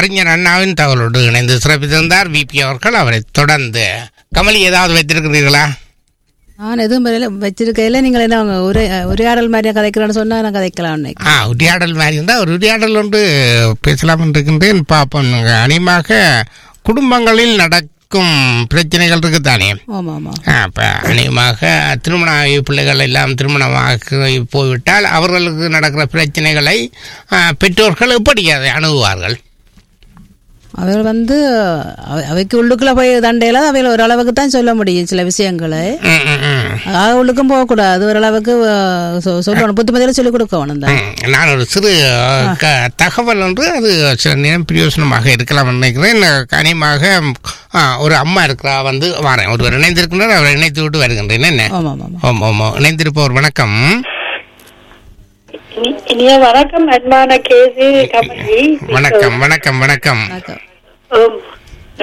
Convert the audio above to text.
அறிஞர் அண்ணாவின் தகவலோடு இணைந்து சிறப்பித்திருந்தார் விபி அவர்கள் அவரை தொடர்ந்து கமலி ஏதாவது வைத்திருக்கிறீர்களா நான் எதுவும் வரல வச்சிருக்கையில நீங்கள் என்ன அவங்க ஒரே உரையாடல் மாதிரியா கதைக்கிறேன்னு சொன்னா நான் கதைக்கலாம் நினைக்கிறேன் ஆ உரையாடல் மாதிரி இருந்தால் ஒரு உரையாடல் ஒன்று பேசலாம் இருக்கின்றேன் பார்ப்போம் அணிமாக குடும்பங்களில் நடக்கும் பிரச்சனைகள் இருக்குதானே ஆமா ஆமா அப்போ அநேகமாக திருமண ஆகிய பிள்ளைகள் எல்லாம் திருமணமாக போய்விட்டால் அவர்களுக்கு நடக்கிற பிரச்சனைகளை ஆ, பெற்றோர்கள் எப்படி அதை அணுகுவார்கள் அவர் வந்து அவ- அவைக்கு உள்ளுக்குள்ள போய் தண்டையில அவையில ஓரளவுக்கு தான் சொல்ல முடியும் சில விஷயங்களை ம், ம், ம். ஆக உள்ளுக்கும் போகக்கூடாது ஓரளவுக்கு அஹ், சொ- சொல்லணும் புத்திமதியில சொல்லிக் கொடுக்கணும் தான் ம், நான் ஒரு சிறு க- தகவல் ஒன்று அது சில நேரம் பிரயோசனமாக இருக்கலாம் நினைக்கிறேன் கனிமாக ஒரு அம்மா இருக்கிறா வந்து வரேன் ஒருவர் இணைந்திருக்கின்றார் அவரை இணைத்து விட்டு வருகின்றேன் என்ன ஆமா ஆமா ஆமா ஆமாம் ஆமாம் இணைந்திருப்பவர் வணக்கம் இனி- இனிய வணக்கம் அன்பான கேசி கமலி வணக்கம் வணக்கம் வணக்கம் வணக்கம். ஆம்.